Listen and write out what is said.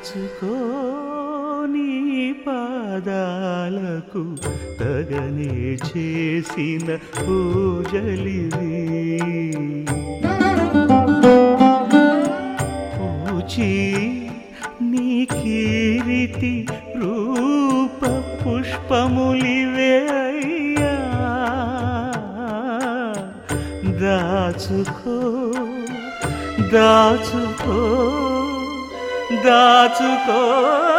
దాచుకో నీ పాదాలకు తగనే చేసిన పూజలివి పూచి నీ కీరితి రూప పుష్పములివే అయ్యా దాచుకో దాచుకో దాచుకో